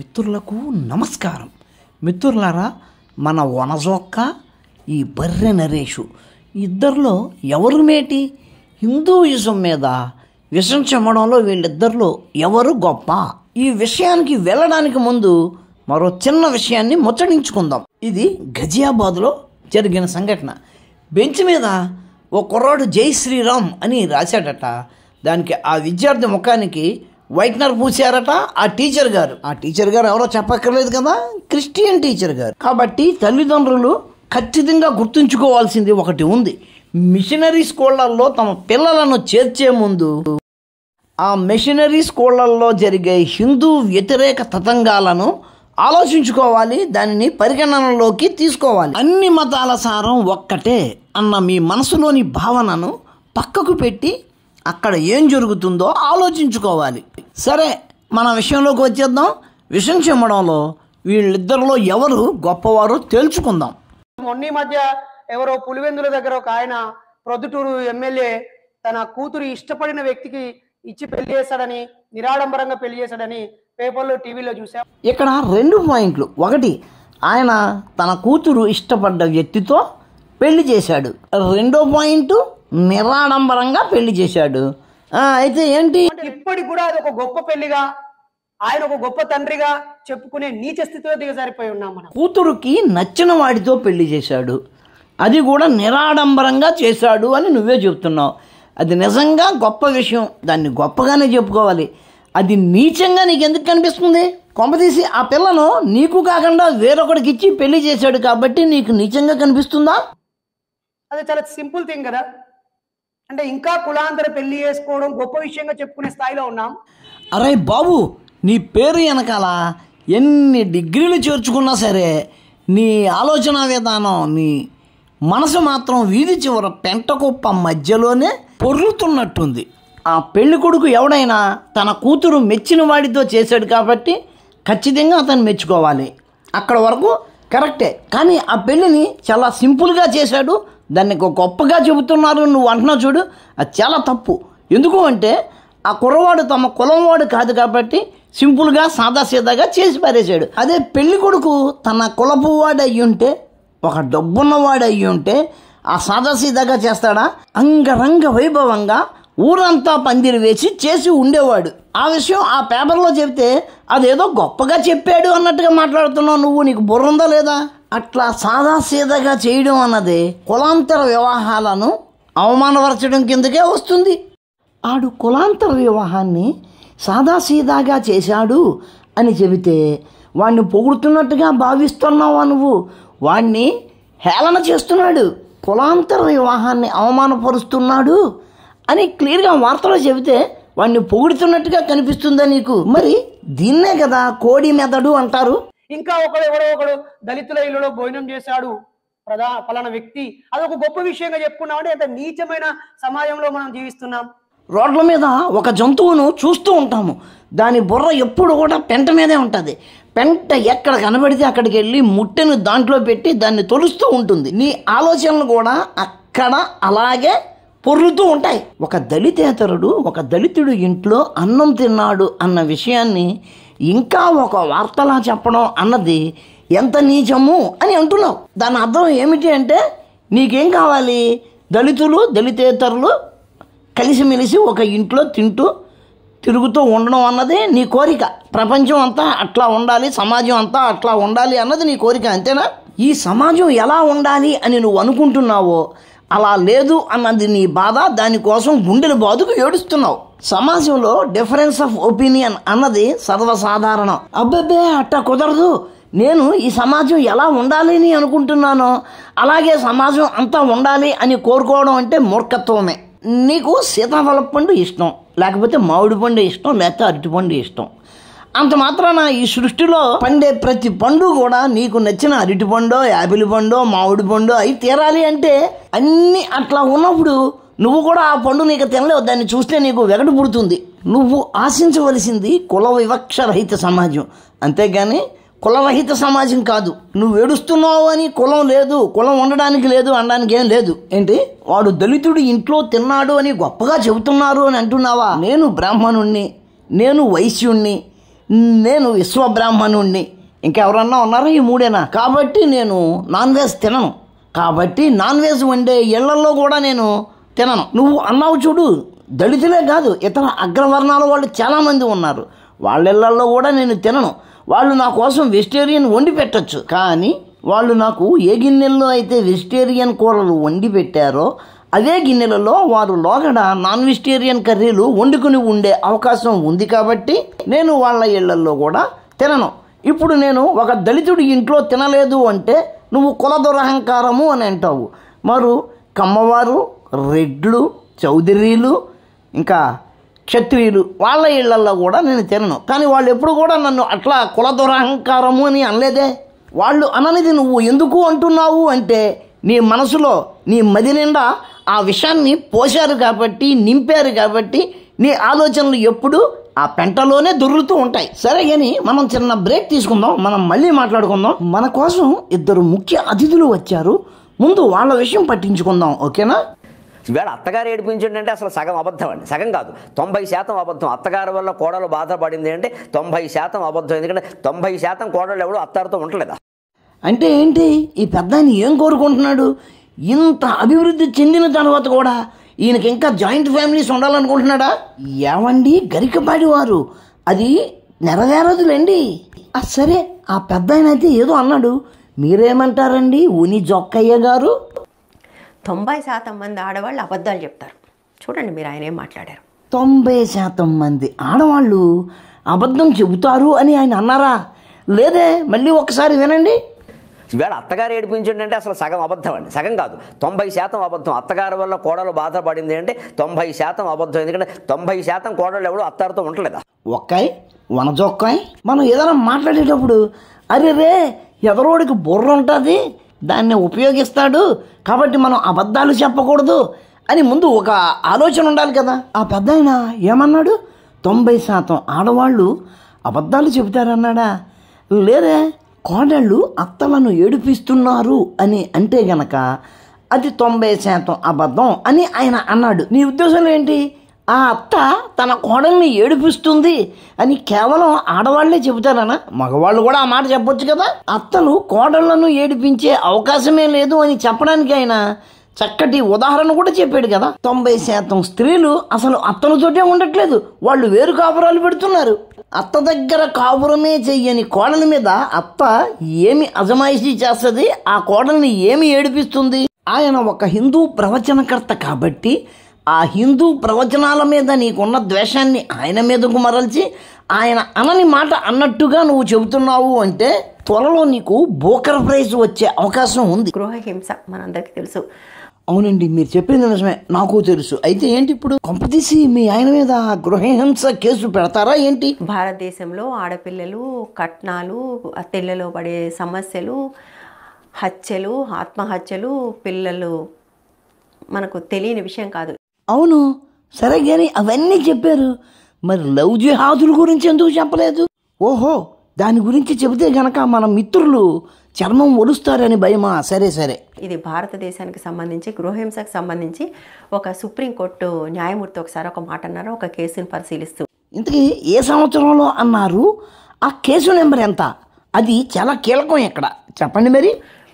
మిత్రులకు నమస్కారం మిత్రులారా మన వనజొక్క ఈ బర్రె నరేషు ఇద్దరిలో ఎవరు మేటి హిందూయిజం మీద విషం చెమ్మడంలో వీళ్ళిద్దరిలో ఎవరు గొప్ప ఈ విషయానికి వెళ్ళడానికి ముందు మరో చిన్న విషయాన్ని ముచ్చటించుకుందాం ఇది గజియాబాద్లో జరిగిన సంఘటన బెంచ్ మీద ఓ కుర్రాడు జై శ్రీరామ్ అని రాశాడట దానికి ఆ విద్యార్థి ముఖానికి వైట్నర్ పూసారట ఆ టీచర్ గారు ఆ టీచర్ గారు ఎవరో చెప్పక్కర్లేదు కదా క్రిస్టియన్ టీచర్ గారు కాబట్టి తల్లిదండ్రులు ఖచ్చితంగా గుర్తుంచుకోవాల్సింది ఒకటి ఉంది మిషనరీ స్కూళ్ళల్లో తమ పిల్లలను చేర్చే ముందు ఆ మిషనరీ స్కూళ్ళల్లో జరిగే హిందూ వ్యతిరేక తతంగాలను ఆలోచించుకోవాలి దానిని పరిగణనలోకి తీసుకోవాలి అన్ని మతాల సారం ఒక్కటే అన్న మీ మనసులోని భావనను పక్కకు పెట్టి అక్కడ ఏం జరుగుతుందో ఆలోచించుకోవాలి సరే మన విషయంలోకి వచ్చేద్దాం విషం చెమ్మడంలో వీళ్ళిద్దరిలో ఎవరు గొప్పవారో తేల్చుకుందాం మొన్న ఈ మధ్య ఎవరో పులివెందుల దగ్గర ఒక ఆయన ప్రొద్దుటూరు ఎమ్మెల్యే తన కూతురు ఇష్టపడిన వ్యక్తికి ఇచ్చి పెళ్లి చేశాడని నిరాడంబరంగా పెళ్లి చేశాడని పేపర్లో టీవీలో చూసాం ఇక్కడ రెండు పాయింట్లు ఒకటి ఆయన తన కూతురు ఇష్టపడ్డ వ్యక్తితో పెళ్లి చేశాడు రెండో పాయింట్ నిరాడంబరంగా పెళ్లి చేశాడు ఆ, అయితే ఏంటి అంటే ఇప్పటికి కూడా అది ఒక గొప్ప పెళ్లిగా ఆయన ఒక గొప్ప తండ్రిగా చెప్పుకునే నీచ స్థితిలో దిగజారిపోయి ఉన్నాం మనం కూతురుకి నచ్చిన వాడితో పెళ్లి చేశాడు అది కూడా నిరాడంబరంగా చేశాడు అని నువ్వే చెప్తున్నావు అది నిజంగా గొప్ప విషయం దాన్ని గొప్పగానే చెప్పుకోవాలి అది నీచంగా నీకు ఎందుకు కనిపిస్తుంది కొంపతీసి ఆ పిల్లను నీకు కాకుండా వేరొకడికి ఇచ్చి పెళ్లి చేశాడు కాబట్టి నీకు నీచంగా కనిపిస్తుందా అది చాలా సింపుల్ థింగ్ కదా అంటే ఇంకా కులాంతర పెళ్లి చేసుకోవడం గొప్ప విషయంగా చెప్పుకునే స్థాయిలో ఉన్నాం అరే బాబు నీ పేరు వెనకాల ఎన్ని డిగ్రీలు చేర్చుకున్నా సరే నీ ఆలోచన విధానం నీ మనసు మాత్రం వీధి చివర పెంటకుప్ప మధ్యలోనే పొర్లుతున్నట్టుంది ఆ పెళ్లి కొడుకు ఎవడైనా తన కూతురు మెచ్చిన వాడితో చేశాడు కాబట్టి ఖచ్చితంగా అతను మెచ్చుకోవాలి అక్కడ వరకు కరెక్టే కానీ ఆ పెళ్ళిని చాలా సింపుల్గా చేశాడు దాన్ని ఒక గొప్పగా చెబుతున్నారు నువ్వు అంటున్నావు చూడు అది చాలా తప్పు ఎందుకు అంటే ఆ కుర్రవాడు తమ కులం వాడు కాదు కాబట్టి సింపుల్గా సాదాసీదాగా చేసి పారేశాడు అదే పెళ్లి కొడుకు తన కులపు వాడు అయ్యి ఉంటే ఒక డబ్బున్నవాడు అయ్యి ఉంటే ఆ సాదాసీదాగా చేస్తాడా అంగరంగ వైభవంగా ఊరంతా పందిరి వేసి చేసి ఉండేవాడు ఆ విషయం ఆ పేపర్లో చెప్తే అదేదో గొప్పగా చెప్పాడు అన్నట్టుగా మాట్లాడుతున్నావు నువ్వు నీకు బుర్ర ఉందా లేదా అట్లా సాదాసీదాగా చేయడం అన్నది కులాంతర వివాహాలను అవమానపరచడం కిందకే వస్తుంది ఆడు కులాంతర వివాహాన్ని సాదాసీదాగా చేశాడు అని చెబితే వాణ్ణి పొగుడుతున్నట్టుగా భావిస్తున్నావా నువ్వు వాణ్ణి హేళన చేస్తున్నాడు కులాంతర వివాహాన్ని అవమానపరుస్తున్నాడు అని క్లియర్గా వార్తలో చెబితే వాణ్ణి పొగుడుతున్నట్టుగా కనిపిస్తుందా నీకు మరి దీన్నే కదా కోడి మెదడు అంటారు ఇంకా ఒకడు ఎవడో ఒకడు దళితుల ఇల్లులో భోజనం చేశాడు ప్రధా ఫలానా వ్యక్తి అది ఒక గొప్ప విషయంగా చెప్పుకున్నామంటే ఎంత నీచమైన సమాజంలో మనం జీవిస్తున్నాం రోడ్ల మీద ఒక జంతువును చూస్తూ ఉంటాము దాని బుర్ర ఎప్పుడు కూడా పెంట మీదే ఉంటుంది పెంట ఎక్కడ కనబడితే అక్కడికి వెళ్ళి ముట్టెను దాంట్లో పెట్టి దాన్ని తొలుస్తూ ఉంటుంది నీ ఆలోచనలు కూడా అక్కడ అలాగే పొర్లుతూ ఉంటాయి ఒక దళితేతరుడు ఒక దళితుడు ఇంట్లో అన్నం తిన్నాడు అన్న విషయాన్ని ఇంకా ఒక వార్తలా చెప్పడం అన్నది ఎంత నీచము అని అంటున్నావు దాని అర్థం ఏమిటి అంటే నీకేం కావాలి దళితులు దళితేతరులు కలిసిమెలిసి ఒక ఇంట్లో తింటూ తిరుగుతూ ఉండడం అన్నది నీ కోరిక ప్రపంచం అంతా అట్లా ఉండాలి సమాజం అంతా అట్లా ఉండాలి అన్నది నీ కోరిక అంతేనా ఈ సమాజం ఎలా ఉండాలి అని నువ్వు అనుకుంటున్నావో అలా లేదు అన్నది నీ బాధ దానికోసం గుండెల బాదుకు ఏడుస్తున్నావు సమాజంలో డిఫరెన్స్ ఆఫ్ ఒపీనియన్ అన్నది సర్వసాధారణం అబ్బబ్బే అట్ట కుదరదు నేను ఈ సమాజం ఎలా ఉండాలి అని అనుకుంటున్నానో అలాగే సమాజం అంతా ఉండాలి అని కోరుకోవడం అంటే మూర్ఖత్వమే నీకు సీతాఫల పండు ఇష్టం లేకపోతే మామిడి పండు ఇష్టం లేకపోతే అరటి పండు ఇష్టం అంత మాత్రాన ఈ సృష్టిలో పండే ప్రతి పండు కూడా నీకు నచ్చిన అరటి పండో యాపిల్ పండో మామిడి పండో అవి తీరాలి అంటే అన్నీ అట్లా ఉన్నప్పుడు నువ్వు కూడా ఆ పండు నీకు తినలేవు దాన్ని చూస్తే నీకు వెగటు పుడుతుంది నువ్వు ఆశించవలసింది కుల వివక్ష రహిత సమాజం అంతేగాని కులరహిత సమాజం కాదు నువ్వు ఏడుస్తున్నావు అని కులం లేదు కులం ఉండడానికి లేదు అనడానికి ఏం లేదు ఏంటి వాడు దళితుడు ఇంట్లో తిన్నాడు అని గొప్పగా చెబుతున్నారు అని అంటున్నావా నేను బ్రాహ్మణుణ్ణి నేను వైశ్యుణ్ణి నేను విశ్వబ్రాహ్మణుణ్ణి ఇంకెవరన్నా ఉన్నారా ఈ మూడేనా కాబట్టి నేను నాన్ వెజ్ తినను కాబట్టి నాన్ వెజ్ వండే ఇళ్లలో కూడా నేను తినను నువ్వు అన్నావు చూడు దళితులే కాదు ఇతర అగ్రవర్ణాల వాళ్ళు చాలామంది ఉన్నారు వాళ్ళ ఇళ్లలో కూడా నేను తినను వాళ్ళు నా కోసం వెజిటేరియన్ వండి పెట్టచ్చు కానీ వాళ్ళు నాకు ఏ గిన్నెల్లో అయితే వెజిటేరియన్ కూరలు వండి పెట్టారో అదే గిన్నెలలో వారు లోగడ నాన్ వెజిటేరియన్ కర్రీలు వండుకుని ఉండే అవకాశం ఉంది కాబట్టి నేను వాళ్ళ ఇళ్లలో కూడా తినను ఇప్పుడు నేను ఒక దళితుడి ఇంట్లో తినలేదు అంటే నువ్వు కుల దురహంకారము అని అంటావు మరు కమ్మవారు రెడ్లు చౌదరీలు ఇంకా క్షత్రియులు వాళ్ళ ఇళ్లలో కూడా నేను తినను కానీ వాళ్ళు ఎప్పుడు కూడా నన్ను అట్లా కుల దురహంకారము అని అనలేదే వాళ్ళు అననిది నువ్వు ఎందుకు అంటున్నావు అంటే నీ మనసులో నీ మది నిండా ఆ విషయాన్ని పోశారు కాబట్టి నింపారు కాబట్టి నీ ఆలోచనలు ఎప్పుడు ఆ పెంటలోనే దొరుకుతూ ఉంటాయి సరే కానీ మనం చిన్న బ్రేక్ తీసుకుందాం మనం మళ్ళీ మాట్లాడుకుందాం మన కోసం ఇద్దరు ముఖ్య అతిథులు వచ్చారు ముందు వాళ్ళ విషయం పట్టించుకుందాం ఓకేనా ఈవేళ అత్తగారు ఏడిపించండి అంటే అసలు సగం అబద్ధం అండి సగం కాదు తొంభై శాతం అబద్ధం అత్తగారి వల్ల కోడలు బాధపడింది అంటే తొంభై శాతం అబద్ధం ఎందుకంటే తొంభై శాతం కోడలు ఎవడు అత్తారితో ఉండలేదా అంటే ఏంటి ఈ పెద్ద ఆయన ఏం కోరుకుంటున్నాడు ఇంత అభివృద్ధి చెందిన తర్వాత కూడా ఈయనకి ఇంకా జాయింట్ ఫ్యామిలీస్ ఉండాలనుకుంటున్నాడా ఏమండి గరికపాటి వారు అది నెరవేరదులేండి ఆ సరే ఆ పెద్ద ఆయన అయితే ఏదో అన్నాడు మీరేమంటారండి ఉని జొక్కయ్య గారు తొంభై శాతం మంది ఆడవాళ్ళు అబద్ధాలు చెప్తారు చూడండి మీరు ఆయన ఏం మాట్లాడారు తొంభై శాతం మంది ఆడవాళ్ళు అబద్ధం చెబుతారు అని ఆయన అన్నారా లేదే మళ్ళీ ఒకసారి వినండి ఈవేళ అత్తగారు ఏడిపించండి అంటే అసలు సగం అబద్ధం అండి సగం కాదు తొంభై శాతం అబద్ధం అత్తగారి వల్ల కోడలు బాధపడింది అంటే తొంభై శాతం అబద్ధం ఎందుకంటే తొంభై శాతం కోడలు ఎవడు అత్తారితో ఉండలేదా ఒక్కాయ్ వనజొక్కాయ్ మనం ఏదైనా మాట్లాడేటప్పుడు అరే రే ఎదరోడికి బుర్ర ఉంటుంది దాన్ని ఉపయోగిస్తాడు కాబట్టి మనం అబద్ధాలు చెప్పకూడదు అని ముందు ఒక ఆలోచన ఉండాలి కదా ఆ పెద్ద ఆయన ఏమన్నాడు తొంభై శాతం ఆడవాళ్ళు అబద్ధాలు చెబుతారన్నాడా లేదే కోడళ్ళు అత్తలను ఏడిపిస్తున్నారు అని అంటే గనక అది తొంభై శాతం అబద్ధం అని ఆయన అన్నాడు నీ ఉద్దేశం ఏంటి ఆ అత్త తన కోడల్ని ఏడిపిస్తుంది అని కేవలం ఆడవాళ్లే చెబుతారనా మగవాళ్ళు కూడా ఆ మాట చెప్పొచ్చు కదా అత్తలు కోడళ్లను ఏడిపించే అవకాశమే లేదు అని చెప్పడానికి ఆయన చక్కటి ఉదాహరణ కూడా చెప్పాడు కదా తొంభై శాతం స్త్రీలు అసలు అత్తలతోటే ఉండట్లేదు వాళ్ళు వేరు కాపురాలు పెడుతున్నారు అత్త దగ్గర కాపురమే చెయ్యని కోడల మీద అత్త ఏమి అజమాయిషీ చేస్తుంది ఆ కోడల్ని ఏమి ఏడిపిస్తుంది ఆయన ఒక హిందూ ప్రవచనకర్త కాబట్టి ఆ హిందూ ప్రవచనాల మీద నీకున్న ద్వేషాన్ని ఆయన మీదకు మరల్చి ఆయన అనని మాట అన్నట్టుగా నువ్వు చెబుతున్నావు అంటే త్వరలో నీకు బోకర్ ప్రైజ్ వచ్చే అవకాశం ఉంది గృహ హింస మనందరికీ తెలుసు అవునండి మీరు చెప్పింది నిజమే నాకు తెలుసు అయితే ఏంటి ఇప్పుడు కొంపతీసి మీ ఆయన మీద గృహహింస కేసు పెడతారా ఏంటి భారతదేశంలో ఆడపిల్లలు కట్నాలు తెల్లలో పడే సమస్యలు హత్యలు ఆత్మహత్యలు పిల్లలు మనకు తెలియని విషయం కాదు అవును సరే కానీ అవన్నీ చెప్పారు మరి లవ్ జిహాదుల గురించి ఎందుకు చెప్పలేదు ఓహో దాని గురించి చెబితే గనక మన మిత్రులు చర్మం ఒడుస్తారని భయమా సరే సరే ఇది భారతదేశానికి సంబంధించి గృహహింసకు సంబంధించి ఒక సుప్రీంకోర్టు న్యాయమూర్తి ఒకసారి ఒక మాట అన్నారు ఒక కేసును పరిశీలిస్తూ ఇంతకీ ఏ సంవత్సరంలో అన్నారు ఆ కేసు నెంబర్ ఎంత అది చాలా కీలకం ఇక్కడ చెప్పండి మరి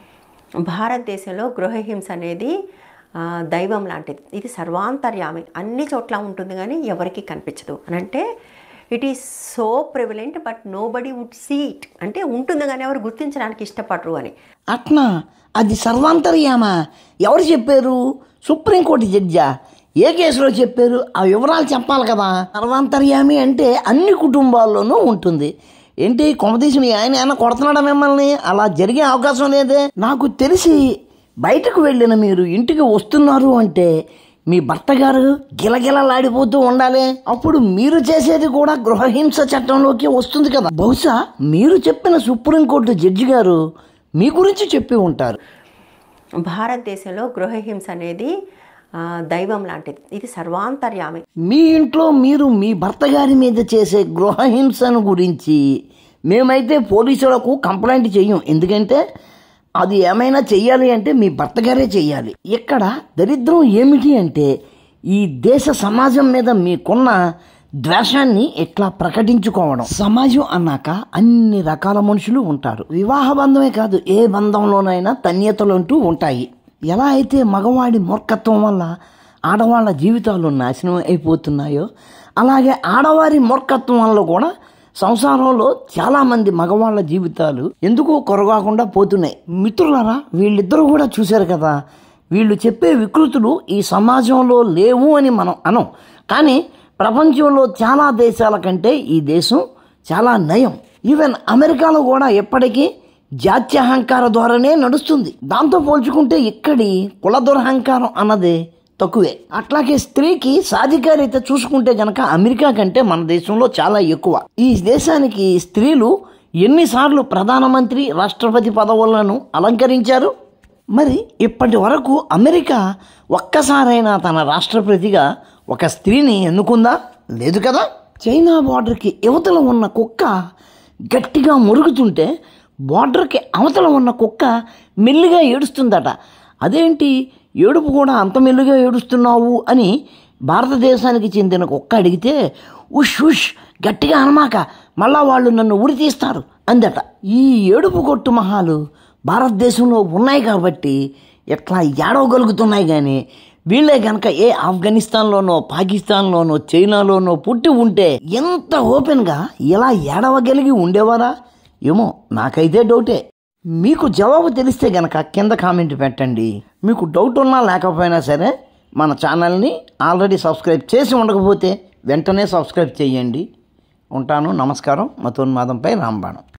భారతదేశంలో గృహహింస అనేది ఆ, దైవం లాంటిది ఇది సర్వాంతర్యామి అన్ని చోట్ల ఉంటుంది కానీ ఎవరికి కనిపించదు అని అంటే it is so prevalent but nobody would see it అంటే ఉంటుంది కానీ ఎవరు గుర్తించడానికి ఇష్టపడరు అని అట్నా అది సర్వాంతర్యామా ఎవరు చెప్పారు సుప్రీంకోర్టు జడ్జా ఏ కేసులో చెప్పారు ఆ వివరాలు చెప్పాలి కదా సర్వాంతర్యామి అంటే అన్ని కుటుంబాల్లోనూ ఉంటుంది ఏంటి కొమతీసి మీ ఆయన ఏమైనా కొడుతున్నాడా మిమ్మల్ని అలా జరిగే అవకాశం లేదే నాకు తెలిసి బయటకు వెళ్ళిన మీరు ఇంటికి వస్తున్నారు అంటే మీ భర్త గారు గిలగిలలాడిపోతూ ఉండాలి అప్పుడు మీరు చేసేది కూడా గృహహింస చట్టంలోకి వస్తుంది కదా బహుశా మీరు చెప్పిన సుప్రీంకోర్టు జడ్జి గారు మీ గురించి చెప్పి ఉంటారు భారతదేశంలో గృహహింస అనేది ఆ, దైవం లాంటిది ఇది సర్వాంతర్యామి మీ ఇంట్లో మీరు మీ భర్త గారి మీద చేసే గృహహింసను గురించి మేమైతే పోలీసులకు కంప్లైంట్ చెయ్యం ఎందుకంటే అది ఏమైనా చెయ్యాలి అంటే మీ భర్త గారే చెయ్యాలి ఇక్కడ దరిద్రం ఏమిటి అంటే ఈ దేశ సమాజం మీద మీకున్న ద్వేషాన్ని ఇట్లా ప్రకటించుకోవడం సమాజం అన్నాక అన్ని రకాల మనుషులు ఉంటారు వివాహ బంధమే కాదు ఏ బంధంలోనైనా తన్యతలంటూ ఉంటాయి ఎలా అయితే మగవాడి మూర్ఖత్వం వల్ల ఆడవాళ్ళ జీవితాలు నాశనం అయిపోతున్నాయో అలాగే ఆడవారి మూర్ఖత్వం వల్ల కూడా సంసారంలో చాలా మంది మగవాళ్ళ జీవితాలు ఎందుకు కొరగాకుండా పోతున్నాయి మిత్రులారా వీళ్ళిద్దరూ కూడా చూశారు కదా వీళ్ళు చెప్పే వికృతులు ఈ సమాజంలో లేవు అని మనం అనం కానీ ప్రపంచంలో చాలా దేశాల కంటే ఈ దేశం చాలా నయం ఈవెన్ అమెరికాలో కూడా ఎప్పటికీ జాత్యహంకార ద్వారానే నడుస్తుంది దాంతో పోల్చుకుంటే ఇక్కడి కుల దురహంకారం అన్నది తక్కువే అట్లాగే స్త్రీకి సాధికారిత చూసుకుంటే గనక అమెరికా కంటే మన దేశంలో చాలా ఎక్కువ ఈ దేశానికి స్త్రీలు ఎన్నిసార్లు ప్రధానమంత్రి రాష్ట్రపతి పదవులను అలంకరించారు మరి ఇప్పటి వరకు అమెరికా ఒక్కసారైనా తన రాష్ట్రపతిగా ఒక స్త్రీని ఎన్నుకుందా లేదు కదా చైనా బార్డర్కి యువతల ఉన్న కుక్క గట్టిగా మురుగుతుంటే బార్డర్కి అవతల ఉన్న కుక్క మెల్లిగా ఏడుస్తుందట అదేంటి ఏడుపు కూడా అంత మెల్లిగా ఏడుస్తున్నావు అని భారతదేశానికి చెందిన కుక్క అడిగితే ఉష్ ఉష్ గట్టిగా అనమాక మళ్ళా వాళ్ళు నన్ను ఉరి తీస్తారు అందట ఈ ఏడుపు కొట్టు మహాలు భారతదేశంలో ఉన్నాయి కాబట్టి ఎట్లా ఏడవగలుగుతున్నాయి కానీ వీళ్ళే గనక ఏ ఆఫ్ఘనిస్తాన్లోనో పాకిస్తాన్లోనో చైనాలోనో పుట్టి ఉంటే ఎంత ఓపెన్గా ఇలా ఏడవగలిగి ఉండేవారా ఏమో నాకైతే డౌటే మీకు జవాబు తెలిస్తే గనక కింద కామెంట్ పెట్టండి మీకు డౌట్ ఉన్నా లేకపోయినా సరే మన ఛానల్ని ఆల్రెడీ సబ్స్క్రైబ్ చేసి ఉండకపోతే వెంటనే సబ్స్క్రైబ్ చేయండి ఉంటాను నమస్కారం మతోన్మాదంపై రాంబాణం